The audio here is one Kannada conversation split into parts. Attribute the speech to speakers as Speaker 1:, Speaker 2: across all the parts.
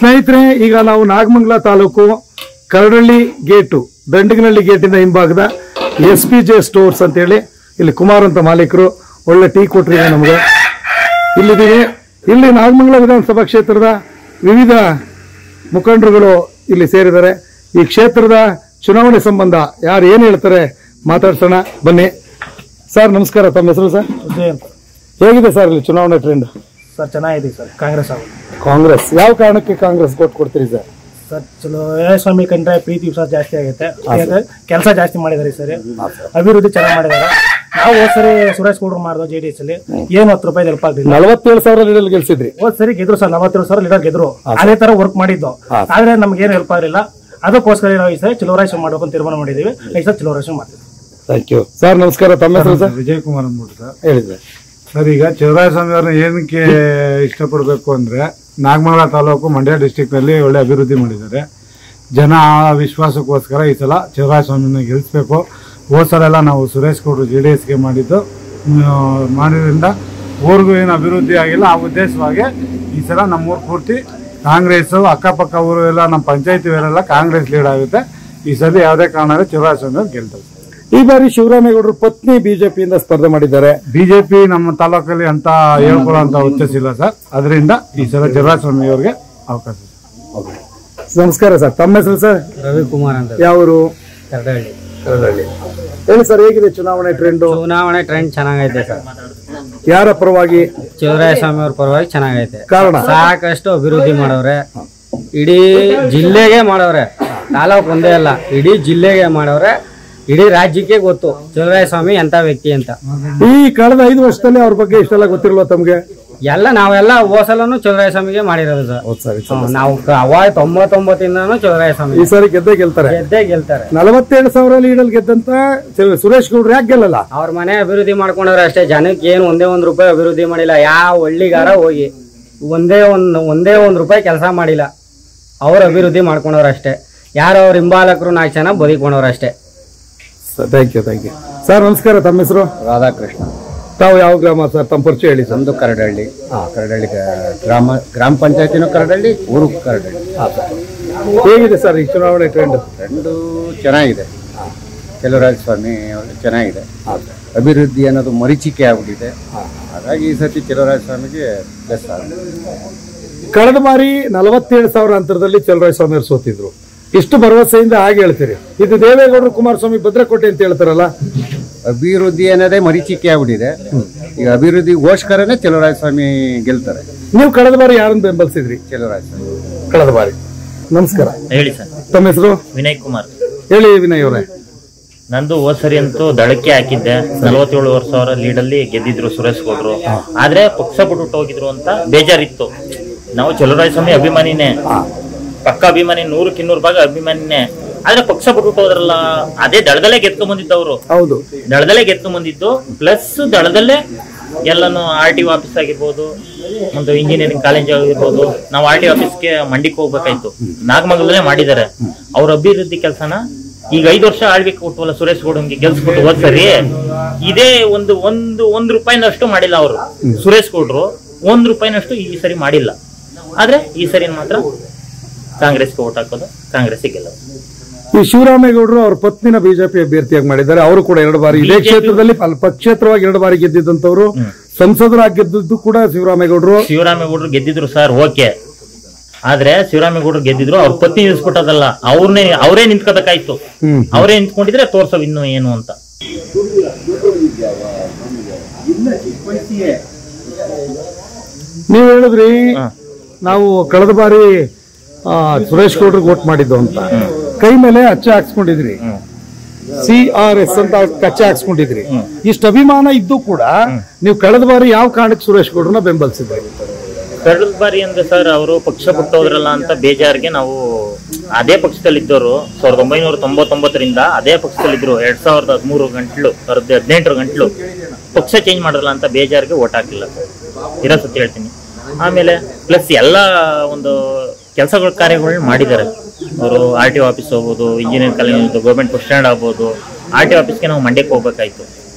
Speaker 1: ಸ್ನೇಹಿತರೆ ಈಗ ನಾವು ನಾಗಮಂಗಲ ತಾಲೂಕು ಕರಡಳ್ಳಿ ಗೇಟು ದಂಡಗನಹಳ್ಳಿ ಗೇಟಿನ ಹಿಂಭಾಗದ ಎಸ್ ಪಿ ಜೆ ಸ್ಟೋರ್ಸ್ ಅಂತೇಳಿ ಇಲ್ಲಿ ಕುಮಾರ್ ಅಂತ ಮಾಲೀಕರು ಒಳ್ಳೆ ಟೀ ಕೊಟ್ರಿ ನಮಗೆ ಇಲ್ಲಿದ್ದೀವಿ ಇಲ್ಲಿ ನಾಗಮಂಗಲ ವಿಧಾನಸಭಾ ಕ್ಷೇತ್ರದ ವಿವಿಧ ಮುಖಂಡರುಗಳು ಇಲ್ಲಿ ಸೇರಿದ್ದಾರೆ ಈ ಕ್ಷೇತ್ರದ ಚುನಾವಣೆ ಸಂಬಂಧ ಯಾರು ಏನು ಹೇಳ್ತಾರೆ ಮಾತಾಡ್ಸೋಣ ಬನ್ನಿ ಸರ್ ನಮಸ್ಕಾರ ತಮ್ಮ ಹೆಸರು ಸರ್
Speaker 2: ವಿಜಯ್ ಅಂತ
Speaker 1: ಹೇಗಿದೆ ಸರ್ ಇಲ್ಲಿ ಚುನಾವಣೆ ಟ್ರೆಂಡ್
Speaker 2: ಸರ್ ಚೆನ್ನಾಗಿದೆ ಸರ್ ಕಾಂಗ್ರೆಸ್ ಅವರು
Speaker 1: ಕಾಂಗ್ರೆಸ್ ಯಾವ ಕಾರಣಕ್ಕೆ ಕಾಂಗ್ರೆಸ್ ಕೊಟ್ಟು ಕೊಡ್ತೀರಿ ಸರ್
Speaker 2: ಸರ್ ಚಲೋ ಸ್ವಾಮಿ ಕಂಡ್ರೆ ಪ್ರೀತಿ ವಿಶ್ವಾಸ ಜಾಸ್ತಿ ಆಗುತ್ತೆ ಕೆಲಸ ಜಾಸ್ತಿ ಮಾಡಿದ್ದಾರೆ ಈ ಸರಿ ಅಭಿವೃದ್ಧಿ ಚೆನ್ನಾಗಿ ಮಾಡಿದ್ದಾರೆ ನಾವು ಹೋದ್ ಸರಿ ಸುರೇಶ್ ಗೌಡ್ರು ಮಾಡಿದ್ವು ಜೆ ಡಿ ಎಸ್ ಅಲ್ಲಿ ಏನು ಹತ್ತು ರೂಪಾಯಿ ಹೆಲ್ಪ್ ಆಗಲಿಲ್ಲ
Speaker 1: ನಲವತ್ತೇಳು ಸಾವಿರ ಲೀಡರ್ ಗೆಲ್ಸಿದ್ರಿ
Speaker 2: ಹೋದ್ ಸರಿ ಗೆದ್ರು ಸರ್ ನಲವತ್ತೇಳು ಸಾವಿರ ಲೀಡರ್ ಗೆದ್ರು ಅದೇ ತರ ವರ್ಕ್ ಮಾಡಿದ್ದು ಆದ್ರೆ ನಮ್ಗೆ ಏನು ಹೆಲ್ಪ್ ಆಗಲಿಲ್ಲ ಅದಕ್ಕೋಸ್ಕರ ನಾವು ಈ ಸರಿ ಚಿಲೋರಾಯ್ಸ್ ಮಾಡ್ಬೇಕು ಅಂತ ತೀರ್ಮಾನ ಮಾಡಿದೀವಿ ಈ ಸರಿ ಚಿಲೋರಾಯ್ಸ್ ಮಾಡ್ತೀವಿ
Speaker 1: ಥ್ಯಾಂಕ್ ಯು ಸರ್ ನಮಸ್ಕಾರ ತಮ್ಮ ಹೆಸರು ಸರ್
Speaker 3: ವಿಜಯ್ ಕುಮಾರ್ ಅಂದ್ಬಿಟ್ಟು ಸರ್
Speaker 1: ಹೇಳಿದ್ರೆ
Speaker 3: ಸರ್ ಈಗ ಸ್ವಾಮಿ ಅವ್ರನ್ನ ಏನಕ್ಕೆ ಇಷ್ಟಪಡಬೇಕು ಅಂದ್ರೆ ನಾಗಮಂಗಲ ತಾಲೂಕು ಮಂಡ್ಯ ಡಿಸ್ಟಿಕ್ ನಲ್ಲಿ ಒಳ್ಳೆ ಅಭಿವೃದ್ಧಿ ಮಾಡಿದ್ದಾರೆ ಜನ ಆ ವಿಶ್ವಾಸಕ್ಕೋಸ್ಕರ ಈ ಸಲ ಸ್ವಾಮಿನ ಗೆಲ್ಲಿಸ್ಬೇಕು ಹೋದ ಸಲ ಎಲ್ಲ ನಾವು ಸುರೇಶ್ ಗೌಡ್ರು ಜೆ ಡಿ ಎಸ್ಗೆ ಮಾಡಿದ್ದು ಆ, ಮಾಡಿದ್ರಿಂದ ಊರಿಗೂ ಏನು ಅಭಿವೃದ್ಧಿ ಆಗಿಲ್ಲ ಆ ಉದ್ದೇಶವಾಗಿ ಈ ಸಲ ನಮ್ಮೂರು ಪೂರ್ತಿ ಕಾಂಗ್ರೆಸ್ ಅಕ್ಕಪಕ್ಕ ಊರು ಎಲ್ಲ ನಮ್ಮ ಪಂಚಾಯತಿ ಊರೆಲ್ಲ ಕಾಂಗ್ರೆಸ್ ಲೀಡ್ ಆಗುತ್ತೆ ಈ ಸಲ ಯಾವುದೇ ಕಾರಣ ಸ್ವಾಮಿ ಅವ್ರು ಗೆಲ್ತಾರೆ
Speaker 1: ಈ ಬಾರಿ ಶಿವರಾಮೇಗೌಡರು ಪತ್ನಿ ಬಿಜೆಪಿಯಿಂದ ಸ್ಪರ್ಧೆ ಮಾಡಿದ್ದಾರೆ
Speaker 3: ಬಿಜೆಪಿ ನಮ್ಮ ತಾಲೂಕಲ್ಲಿ ಅಂತ ಹೇಳ್ಕೊಳ್ಳುವಂತ ಉದ್ದೇಶ ಸರ್ ಅದರಿಂದ ಈ ಸಲ ಜಲಸ್ವಾಮಿ ಅವರಿಗೆ ಅವಕಾಶ ಇದೆ.
Speaker 1: ನಮಸ್ಕಾರ ಸರ್ ತಮ್ಮ ಹೆಸರು ಸರ್
Speaker 4: ರವಿಕುಮಾರ್ ಅಂತ
Speaker 1: ಯಾವರು
Speaker 4: ಕರಡಹಳ್ಳಿ
Speaker 1: ಹೇಳಿ ಸರ್ ಹೇಗಿದೆ ಚುನಾವಣೆ ಟ್ರೆಂಡ್
Speaker 4: ಚುನಾವಣೆ ಟ್ರೆಂಡ್ ಚೆನ್ನಾಗೈತೆ ಸರ್
Speaker 1: ಯಾರ ಪರವಾಗಿ
Speaker 4: ಶಿವರಾಯ ಸ್ವಾಮಿ ಅವ್ರ ಪರವಾಗಿ ಚೆನ್ನಾಗೈತೆ
Speaker 1: ಕಾರಣ
Speaker 4: ಸಾಕಷ್ಟು ಅಭಿವೃದ್ಧಿ ಮಾಡವ್ರೆ ಇಡೀ ಜಿಲ್ಲೆಗೆ ಮಾಡವ್ರೆ ತಾಲೂಕು ಒಂದೇ ಅಲ್ಲ ಇಡೀ ಜಿಲ್ಲೆಗೆ ಮಾಡವ್ರೆ ಇಡೀ ರಾಜ್ಯಕ್ಕೆ ಗೊತ್ತು ಶಿವರಾಯ ಸ್ವಾಮಿ ಎಂತ ವ್ಯಕ್ತಿ ಅಂತ
Speaker 1: ಈ ಕಳೆದ ಐದು ವರ್ಷದಲ್ಲಿ ಅವ್ರ ಬಗ್ಗೆ ಇಷ್ಟೆಲ್ಲ ಗೊತ್ತಿರಲ್ವ ತಮ್ಗೆ
Speaker 4: ಎಲ್ಲ ನಾವೆಲ್ಲ ಹೋಸಲನು ಚೌದರಾಯ ಸ್ವಾಮಿಗೆ ಮಾಡಿರೋದು ಸರ್ ಹ್ಮ್, ನಾವು ಕ- ಅವಾಗ ತೊಂಬತ್ತೊಂಬತ್ತಿಂದನೂ ಚೌದರಾಯ ಸ್ವಾಮಿ
Speaker 1: ಈ ಸಾರಿ ಗೆದ್ದೇ ಗೆಲ್ತಾರೆ
Speaker 4: ಗೆದ್ದೇ ಗೆಲ್ತಾರೆ
Speaker 1: ನಲವತ್ತೇಳು ಸಾವಿರ ಲೀಡಲ್ ಗೆದ್ದಂತ ಸ- ಸುರೇಶ್ ಗೌಡ್ರು ಯಾಕೆ ಗೆಲ್ಲಲ್ಲ
Speaker 4: ಅವ್ರ ಮನೆ ಅಭಿವೃದ್ಧಿ ಮಾಡ್ಕೊಂಡವ್ರೆ ಅಷ್ಟೇ ಜನಕ್ಕೆ ಏನು ಒಂದೇ ಒಂದ್ ರೂಪಾಯಿ ಅಭಿವೃದ್ಧಿ ಮಾಡಿಲ್ಲ ಯಾವ ಹಳ್ಳಿಗಾರ ಹೋಗಿ ಒಂದೇ ಒಂದ್ ಒಂದೇ ಒಂದ್ ರೂಪಾಯಿ ಕೆಲಸ ಮಾಡಿಲ್ಲ ಅವ್ರ ಅಭಿವೃದ್ಧಿ ಮಾಡ್ಕೊಂಡವ್ರ ಅಷ್ಟೇ ಯಾರು ಅವ್ರ ಹಿಂಬಾಲಕರು ನಾಲ್ಕು ಜನ ಬದುಕೊಂಡವ್ರ ಅಷ್ಟೇ
Speaker 1: thank you thank you sir ನಮಸ್ಕಾರ ತಮ್ಮ ಹೆಸರು
Speaker 5: ರಾಧಾಕೃಷ್ಣ
Speaker 1: ತಾವು ಯಾವ ಗ್ರಾಮ ಸರ್ ತಮ್ಮ ಪರಿಚಯ ಹೇಳಿ ಸರ್
Speaker 5: ನಮ್ದು ಕರಡಹಳ್ಳಿ ಕರಡಹಳ್ಳಿ ಗ- ಗ್ರಾಮ ಗ್ರಾಮ ಪಂಚಾಯತಿನೂ ಕರಡಹಳ್ಳಿ ಊರು ಕರಡಹಳ್ಳಿ
Speaker 1: ಹೇಗಿದೆ ಸರ್ ಈ ಚುನಾವಣೆ ಟ್ರೆಂಡ್
Speaker 5: రెండు ಚೆನ್ನಾಗಿದೆ ಕೆಲವರಾಜ ಸ್ವಾಮಿ ಅವರು ಚೆನ್ನಾಗಿದೆ ಅಭಿವೃದ್ಧಿ ಅನ್ನೋದು ಮರೀಚಿಕೆ ಆಗ್ಬಿಟ್ಟಿದೆ ಹಾಗಾಗಿ ಈ ಸತಿ ಕೆಲವರಾಜ ಸ್ವಾಮಿಗೆ ಪ್ಲಸ್ ಆಗಿದೆ
Speaker 1: ಕಳೆದ ಬಾರಿ ನಲವತ್ತೇಳು ಸಾವಿರ ಅಂತರದಲ್ಲಿ ಚಲರಾಯ ಸ್ವಾಮಿ ಅವರು ಸೋತಿದ್ರು ಇಷ್ಟು ಭರವಸೆಯಿಂದ ಹಾಗೆ ಹೇಳ್ತೀರಿ ಇದು ದೇವೇಗೌಡರು ಕುಮಾರಸ್ವಾಮಿ ಭದ್ರಕೋಟೆ ಅಂತ ಹೇಳ್ತಾರಲ್ಲ
Speaker 5: ಅಭಿವೃದ್ಧಿ ಅನ್ನೋದೇ ಮರೀಚಿಕೆ ಆಗ್ಬಿಟ್ಟಿದೆ ಈಗ ಅಭಿವೃದ್ಧಿಗೋಸ್ಕರನೇ ಕೆಲವರಾಜ ಸ್ವಾಮಿ ಗೆಲ್ತಾರೆ
Speaker 1: ನೀವು ಕಳೆದ ಬಾರಿ ಯಾರನ್ನು ಬೆಂಬಲಿಸಿದ್ರಿ
Speaker 5: ಕೆಲವರಾಜ ಸ್ವಾಮಿ
Speaker 1: ಕಳೆದ ಬಾರಿ ನಮಸ್ಕಾರ
Speaker 6: ಹೇಳಿ ಸರ್
Speaker 1: ತಮ್ಮ ಹೆಸರು
Speaker 6: ವಿನಯ್ ಕುಮಾರ್
Speaker 1: ಹೇಳಿ ವಿನಯ್ ಅವರೇ
Speaker 6: ನಂದು ಹೋದ್ ಸರಿ ಅಂತೂ ದಳಕ್ಕೆ ಹಾಕಿದ್ದೆ ನಲವತ್ತೇಳು ವರ್ಷ ಸಾವಿರ ಲೀಡಲ್ಲಿ ಗೆದ್ದಿದ್ರು ಸುರೇಶ್ ಗೌಡ್ರು ಆದ್ರೆ ಪಕ್ಷ ಬಿಟ್ಟು ಹೋಗಿದ್ರು ಅಂತ ಬೇಜಾರಿತ್ತು ನಾವು ಚಲುವರಾಯ ಸ್ವಾಮಿ ಅಭಿಮಾನಿನೇ ಪಕ್ಕ ಅಭಿಮಾನಿ ನೂರಕ್ಕೆ ಇನ್ನೂರು ಭಾಗ ಅಭಿಮಾನಿನೇ ಆದ್ರೆ ಪಕ್ಷ ಬಿಟ್ಟು ಹೋದ್ರಲ್ಲ ಅದೇ ದಳದಲ್ಲೇ ಗೆದ್ಕೊಂಡ್ ಬಂದಿದ್ದವ್ರು
Speaker 1: ಹೌದು
Speaker 6: ದಳದಲ್ಲೇ ಗೆದ್ಕೊಂಡ್ ಬಂದಿದ್ದು ಪ್ಲಸ್ ದಳದಲ್ಲೇ ಎಲ್ಲಾನು ಆರ್ ಟಿ ಆಫೀಸ್ ಆಗಿರ್ಬೋದು ಒಂದು ಇಂಜಿನಿಯರಿಂಗ್ ಕಾಲೇಜ್ ಆಗಿರ್ಬೋದು ನಾವು ಆರ್ ಟಿ ಆಫೀಸ್ಗೆ ಮಂಡಿಗೆ ಹೋಗ್ಬೇಕಾಯ್ತು ನಾಗಮಂಗಲದಲ್ಲೇ ಮಾಡಿದ್ದಾರೆ ಅವ್ರ ಅಭಿವೃದ್ಧಿ ಕೆಲಸನ ಈಗ ಐದು ವರ್ಷ ಆಳ್ವಿಕೆ ಕೊಟ್ಟವಲ್ಲ ಸುರೇಶ್ ಗೌಡಂಗೆ ಗೆಲ್ಸ್ಬಿಟ್ಟು ಹೋದ್ ಸರಿ ಇದೇ ಒಂದು ಒಂದು ಒಂದ್ ರೂಪಾಯಿನಷ್ಟು ಮಾಡಿಲ್ಲ ಅವರು ಸುರೇಶ್ ಗೌಡ್ರು ಒಂದ್ ರೂಪಾಯಿನಷ್ಟು ಈ ಸರಿ ಮಾಡಿಲ್ಲ ಆದ್ರೆ ಈ ಸರಿ ಮಾತ್ರ ಕಾಂಗ್ರೆಸ್ಗೆ ಓಟ್ ಹಾಕೋದು ಕಾಂಗ್ರೆಸ್ಗೆ ಗೆಲ್ಲೋದು
Speaker 1: ಈ ಶಿವರಾಮೇಗೌಡರು ಅವ್ರ ಪತ್ನಿನ ಬಿಜೆಪಿ ಅಭ್ಯರ್ಥಿಯಾಗಿ ಮಾಡಿದ್ದಾರೆ ಅವರು ಕೂಡ ಎರಡು ಬಾರಿ ಇದೇ
Speaker 6: BJP
Speaker 1: ಕ್ಷೇತ್ರದಲ್ಲಿ ಅಲ್ಲ, ಪಕ್ಷೇತರವಾಗಿ ಎರಡು ಬಾರಿ ಗೆದ್ದಿದ್ದಂತವ್ರು ಸಂಸದರಾಗಿ ಗೆದ್ದಿದ್ದು ಕೂಡ ಶಿವರಾಮೇಗೌಡರು
Speaker 6: ಶಿವರಾಮೇಗೌಡರು ಗೆದ್ದಿದ್ರು ಸರ್ ಓಕೆ ಆದ್ರೆ ಶಿವರಾಮೇಗೌಡರು ಗೆದ್ದಿದ್ರು ಅವ್ರ ಪತ್ನಿ ನಿಲ್ಸ್ಬಿಟ್ಟದಲ್ಲ ಅವ್ರನ್ನೇ ಅವರೇ ನಿಂತ್ಕೋಬೇಕಾಯ್ತು
Speaker 1: ಹ್ಮ್.
Speaker 6: ಅವರೇ ನಿಂತ್ಕೊಂಡಿದ್ರೆ ತೋರ್ಸವ್ ಇನ್ನು ಏನು ಅಂತ
Speaker 1: ನೀವು ಹೇಳಿದ್ರಿ
Speaker 6: ಹಾ.
Speaker 1: ನಾವು ಕಳೆದ ಬಾರಿ ಆ, ಸುರೇಶ್ ಗೌಡ್ರಿಗೆ ವೋಟ್ ಮಾಡಿದ್ದು ಅಂತ ಕೈ ಮೇಲೆ ಅಚ್ಚೆ ಹಾಕ್ಸ್ಕೊಂಡಿದ್ರಿ ಸಿ ಆರ್ ಎಸ್ ಅಂತ ಕಚ್ಚೆ ಹಾಕ್ಸ್ಕೊಂಡಿದ್ರಿ ಇಷ್ಟು ಅಭಿಮಾನ ಇದ್ದು ಕೂಡ ನೀವು ಕಳೆದ ಬಾರಿ ಯಾವ ಕಾರಣಕ್ಕೆ ಸುರೇಶ್ ಗೌಡ್ರನ್ನ ಬೆಂಬಲಿಸಿದ್ರಿ
Speaker 6: ಕಳೆದ ಬಾರಿ ಅಂದ್ರೆ ಸರ್ ಅವರು ಪಕ್ಷ ಬಿಟ್ಟೋದ್ರಲ್ಲ ಅಂತ ಬೇಜಾರಿಗೆ ನಾವು ಅದೇ ಪಕ್ಷದಲ್ಲಿದ್ದವರು ಸಾವಿರದ ಒಂಬೈನೂರ ತೊಂಬತ್ತೊಂಬತ್ತರಿಂದ ಅದೇ ಪಕ್ಷದಲ್ಲಿದ್ರು ಎರಡ್ ಸಾವಿರದ ಹದಿಮೂರು ಗಂಟ್ಲು ಹದಿನೆಂಟರ ಗಂಟ್ಲು ಪಕ್ಷ ಚೇಂಜ್ ಮಾಡಲ್ಲ ಅಂತ ಬೇಜಾರಿಗೆ ಓಟ್ ಹಾಕಿಲ್ಲ ಸರ್ ಇರೋ ಸತ್ಯ ಹೇಳ್ತೀನಿ ಆಮೇಲೆ ಪ್ಲಸ್ ಎಲ್ಲ ಒಂದು ಕೆಲಸಗಳ ಕಾರ್ಯಗಳನ್ನ ಮಾಡಿದ್ದಾರೆ ಅವರು ಆರ್ ಟಿ ಆಫೀಸ್ ಹೋಗ್ಬೋದು engineering college government bus stand ಆಗ್ಬೋದು ಆರ್ ಟಿ ಆಫೀಸ್ಗೆ ನಾವು ಮಂಡ್ಯಕ್ಕೆ ಹೋಗ್ಬೇಕಾಯ್ತು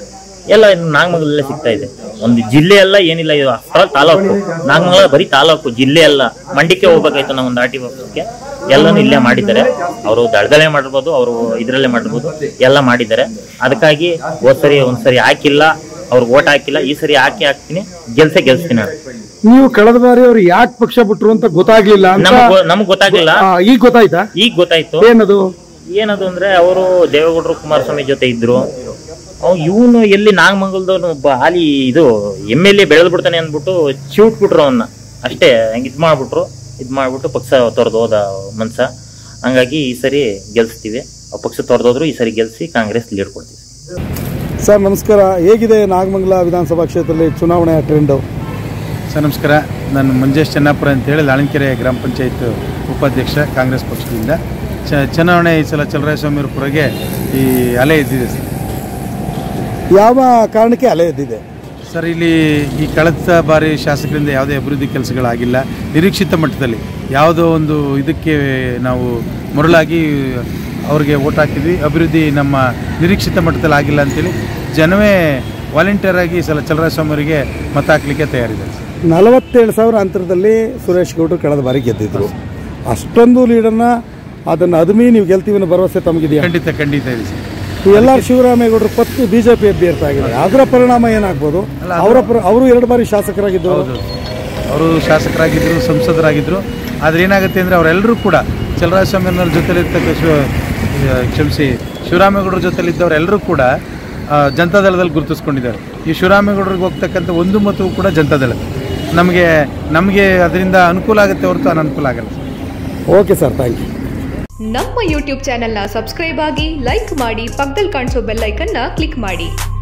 Speaker 6: ಎಲ್ಲ ನಾಗಮಂಗಲದಲ್ಲೇ ಸಿಗ್ತಾ ಇದೆ ಒಂದು ಜಿಲ್ಲೆ ಎಲ್ಲ ಏನಿಲ್ಲ ಇದು after all ತಾಲೂಕು ನಾಗಮಂಗಲ ಬರೀ ತಾಲೂಕು ಜಿಲ್ಲೆ ಅಲ್ಲ ಮಂಡಿಕೆ ಹೋಗ್ಬೇಕಾಯ್ತು ನಾವು ಒಂದು ಆರ್ ಟಿ ಆಫೀಸ್ಗೆ ಎಲ್ಲನೂ ಇಲ್ಲೇ ಮಾಡಿದ್ದಾರೆ ಅವರು ದಳದಲ್ಲೇ ಮಾಡಿರ್ಬೋದು ಅವರು ಇದರಲ್ಲೇ ಮಾಡಿರ್ಬೋದು ಎಲ್ಲ ಮಾಡಿದ್ದಾರೆ ಅದಕ್ಕಾಗಿ ಹೋದ್ ಸರಿ ಒಂದ್ಸರಿ ಹಾಕಿಲ್ಲ ಅವ್ರಿಗೆ ಓಟ್ ಹಾಕಿಲ್ಲ ಈ ಸರಿ ಹಾಕಿ ಹಾಕ್ತೀನಿ ಗೆಲ್ಸೇ ಗೆಲ್ಸ್ತೀನಿ ನಾನು
Speaker 1: ನೀವು ಕಳೆದ ಬಾರಿ ಅವ್ರು ಯಾಕೆ ಪಕ್ಷ ಬಿಟ್ರು ಅಂತ ಗೊತ್ತಾಗ್ಲಿಲ್ಲ ಅಂತ
Speaker 6: ನಮಗ್ ನಮಗ್ ಗೊತ್ತಾಗ್ಲಿಲ್ಲ
Speaker 1: ಆ, ಈಗ ಗೊತ್ತಾಯ್ತಾ
Speaker 6: ಈಗ ಗೊತ್ತಾಯ್ತು
Speaker 1: ಏನದು
Speaker 6: ಏನದು ಅಂದ್ರೆ ಅವರು ದೇವೇಗೌಡರು ಕುಮಾರಸ್ವಾಮಿ ಜೊತೆ ಇದ್ರು ಇವನು ಎಲ್ಲಿ ನಾಗಮಂಗಲದವನು ಒಬ್ಬ ಹಾಲಿ ಇದು ಎಮ್ ಎಲ್ ಎ ಬೆಳೆದ್ ಬಿಡ್ತಾನೆ ಅಂದ್ಬಿಟ್ಟು ಚಿವುಟ್ಬಿಟ್ರು ಅವನ್ನ ಅಷ್ಟೇ ಹಂಗೆ ಇದ್ ಮಾಡ್ಬಿಟ್ರು ಇದ್ ಮಾಡ್ಬಿಟ್ಟು ಪಕ್ಷ ತೊರೆದು ಹೋದ ಮನ್ಸ ಹಂಗಾಗಿ ಈ ಸರಿ ಗೆಲ್ಸ್ತೀವಿ ಆ ಪಕ್ಷ ತೊರೆದೋದ್ರು ಈ ಸರಿ ಗೆಲ್ಸಿ ಕಾಂಗ್ರೆಸ್ ಲೀಡ್ ಕೊಡ್ತೀವಿ
Speaker 1: ಸರ್ ನಮಸ್ಕಾರ ಹೇಗಿದೆ ನಾಗಮಂಗಲ ವಿಧಾನಸಭಾ ಕ್ಷೇತ್ರದಲ್ಲಿ ಚುನಾವಣೆಯ ಟ್ರೆಂಡ್
Speaker 7: ಸರ್ ನಮಸ್ಕಾರ ನಾನು ಮಂಜೇಶ್ ಚೆನ್ನಾಪುರ ಅಂತೇಳಿ ಲಾಳನ್ಕೆರೆ ಗ್ರಾಮ ಪಂಚಾಯತ್ ಉಪಾಧ್ಯಕ್ಷ ಕಾಂಗ್ರೆಸ್ ಪಕ್ಷದಿಂದ ಚ ಚುನಾವಣೆ ಈ ಸಲ ಚಲರಾಯಸ್ವಾಮಿಯವ್ರ ಪುರಗೆ ಈ ಅಲೆ ಎದ್ದಿದೆ ಸರ್
Speaker 1: ಯಾವ ಕಾರಣಕ್ಕೆ ಅಲೆ ಎದ್ದಿದೆ
Speaker 7: ಸರ್ ಇಲ್ಲಿ ಈ ಕಳೆದ ಬಾರಿ ಶಾಸಕರಿಂದ ಯಾವುದೇ ಅಭಿವೃದ್ಧಿ ಕೆಲಸಗಳಾಗಿಲ್ಲ ನಿರೀಕ್ಷಿತ ಮಟ್ಟದಲ್ಲಿ ಯಾವುದೋ ಒಂದು ಇದಕ್ಕೆ ನಾವು ಮರುಳಾಗಿ ಅವ್ರಿಗೆ ಓಟ್ ಹಾಕಿದ್ವಿ ಅಭಿವೃದ್ಧಿ ನಮ್ಮ ನಿರೀಕ್ಷಿತ ಮಟ್ಟದಲ್ಲಿ ಆಗಿಲ್ಲ ಅಂತೇಳಿ ಜನವೇ ವಾಲಂಟಿಯರ್ ಆಗಿ ಈ ಸಲ ಚಲರಾಯಸ್ವಾಮಿ ಅವರಿಗೆ ಮತ ಹಾಕಲಿಕ್ಕೆ ತಯಾರಿದ್ದಾರೆ ಸರ್
Speaker 1: ನಲವತ್ತೇಳು ಸಾವಿರ ಅಂತರದಲ್ಲಿ ಸುರೇಶ್ ಗೌಡ್ರು ಕಳೆದ ಬಾರಿ ಗೆದ್ದಿದ್ರು ಅಷ್ಟೊಂದು ಲೀಡನ್ನ ಅದನ್ನ ಅದುಮಿ ನೀವು ಗೆಲ್ತೀವಿ ಅನ್ನೋ ಭರವಸೆ ತಮಗಿದೆಯಾ
Speaker 7: ಖಂಡಿತ ಖಂಡಿತ ಇದೆ ಸರ್
Speaker 1: ಎಲ್ಲ ಶಿವರಾಮೇಗೌಡರು ಪತ್ತು ಬಿಜೆಪಿ ಅಭ್ಯರ್ಥಿ ಆಗಿದ್ದಾರೆ ಅದರ ಪರಿಣಾಮ ಏನಾಗ್ಬೋದು ಅವರ ಪರ ಅವರು ಎರಡು ಬಾರಿ ಶಾಸಕರಾಗಿದ್ದು
Speaker 7: ಹೌದು ಅವರು ಶಾಸಕರಾಗಿದ್ದರು ಸಂಸದರಾಗಿದ್ದರು ಆದರೆ ಏನಾಗುತ್ತೆ ಅಂದರೆ ಅವರೆಲ್ಲರೂ ಕೂಡ ಚಲರಾಯಸ್ವಾಮಿಯವ್ರ ಜೊತೆಲಿರ್ತಕ್ಕ ಶಿವ ಕ್ಷಮಿಸಿ ಶಿವರಾಮೇಗೌಡರ ಜೊತೆಲಿದ್ದವರೆಲ್ಲರೂ ಕೂಡ ಆ, ಜನತಾದಳದಲ್ಲಿ ಗುರುತಿಸ್ಕೊಂಡಿದ್ದಾರೆ ಈ ಶಿವರಾಮೇಗೌಡರಿಗೆ ಹೋಗ್ತಕ್ಕಂಥ ಒಂದು ಮತವು ಕೂಡ ಜನತಾದಳ ನಮಗೆ ನಮಗೆ ಅದರಿಂದ ಅನುಕೂಲ ಆಗುತ್ತೆ ಹೊರತು ಅನನುಕೂಲ ಆಗಲ್ಲ
Speaker 1: ಓಕೆ ಸರ್ ಥ್ಯಾಂಕ್ ಯು
Speaker 8: ನಮ್ಮ ಯೂಟ್ಯೂಬ್ ಚಾನೆಲ್ನ ಸಬ್ಸ್ಕ್ರೈಬ್ ಆಗಿ ಲೈಕ್ ಮಾಡಿ ಪಕ್ಕದಲ್ಲಿ ಕಾಣಿಸೋ ಬೆಲ್ ಐಕನ್ನ ಕ್ಲಿಕ್ ಮಾಡಿ